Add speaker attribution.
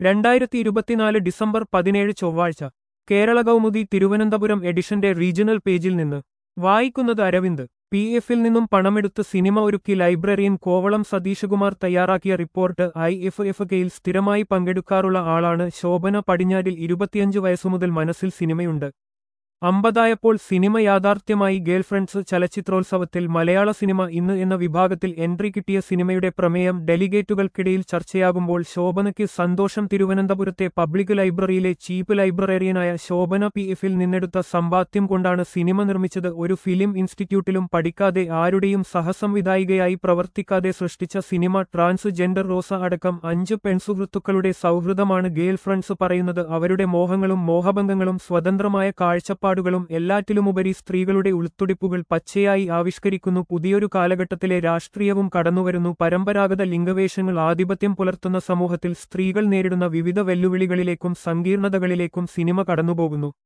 Speaker 1: രണ്ടായിരത്തി ഇരുപത്തിനാല് ഡിസംബർ പതിനേഴ് ചൊവ്വാഴ്ച കേരള കൗമുദി തിരുവനന്തപുരം എഡിഷന്റെ റീജിയണൽ പേജിൽ നിന്ന് വായിക്കുന്നത് അരവിന്ദ് പി എഫിൽ നിന്നും പണമെടുത്ത് സിനിമ ഒരുക്കി ലൈബ്രറിയൻ കോവളം സതീശകുമാർ തയ്യാറാക്കിയ റിപ്പോർട്ട് ഐ എഫ് എഫ് കെയിൽ സ്ഥിരമായി പങ്കെടുക്കാറുള്ള ആളാണ് ശോഭന പടിഞ്ഞാരിൽ ഇരുപത്തിയഞ്ച് വയസ്സുമുതൽ മനസ്സിൽ സിനിമയുണ്ട് അമ്പതായപ്പോൾ സിനിമ യാഥാർത്ഥ്യമായി ഗേൾഫ്രണ്ട്സ് ചലച്ചിത്രോത്സവത്തിൽ മലയാള സിനിമ ഇന്ന് എന്ന വിഭാഗത്തിൽ എൻട്രി കിട്ടിയ സിനിമയുടെ പ്രമേയം ഡെലിഗേറ്റുകൾക്കിടയിൽ ചർച്ചയാകുമ്പോൾ ശോഭനയ്ക്ക് സന്തോഷം തിരുവനന്തപുരത്തെ പബ്ലിക് ലൈബ്രറിയിലെ ചീഫ് ലൈബ്രറിയനായ ശോഭന പി എഫിൽ നിന്നെടുത്ത സമ്പാദ്യം കൊണ്ടാണ് സിനിമ നിർമ്മിച്ചത് ഒരു ഫിലിം ഇൻസ്റ്റിറ്റ്യൂട്ടിലും പഠിക്കാതെ ആരുടെയും സഹസംവിധായികയായി പ്രവർത്തിക്കാതെ സൃഷ്ടിച്ച സിനിമ ട്രാൻസ്ജെൻഡർ റോസ അടക്കം അഞ്ച് പെൺസുഹൃത്തുക്കളുടെ സൗഹൃദമാണ് ഗേൾ ഫ്രണ്ട്സ് പറയുന്നത് അവരുടെ മോഹങ്ങളും മോഹഭംഗങ്ങളും സ്വതന്ത്രമായ കാഴ്ചപ്പാട് നിലപാടുകളും എല്ലാറ്റിലുമുപരി സ്ത്രീകളുടെ ഉൾത്തുടിപ്പുകൾ പച്ചയായി ആവിഷ്കരിക്കുന്നു പുതിയൊരു കാലഘട്ടത്തിലെ രാഷ്ട്രീയവും കടന്നുവരുന്നു പരമ്പരാഗത ലിംഗവേഷങ്ങൾ ആധിപത്യം പുലർത്തുന്ന സമൂഹത്തിൽ സ്ത്രീകൾ നേരിടുന്ന വിവിധ വെല്ലുവിളികളിലേക്കും സങ്കീർണതകളിലേക്കും സിനിമ കടന്നുപോകുന്നു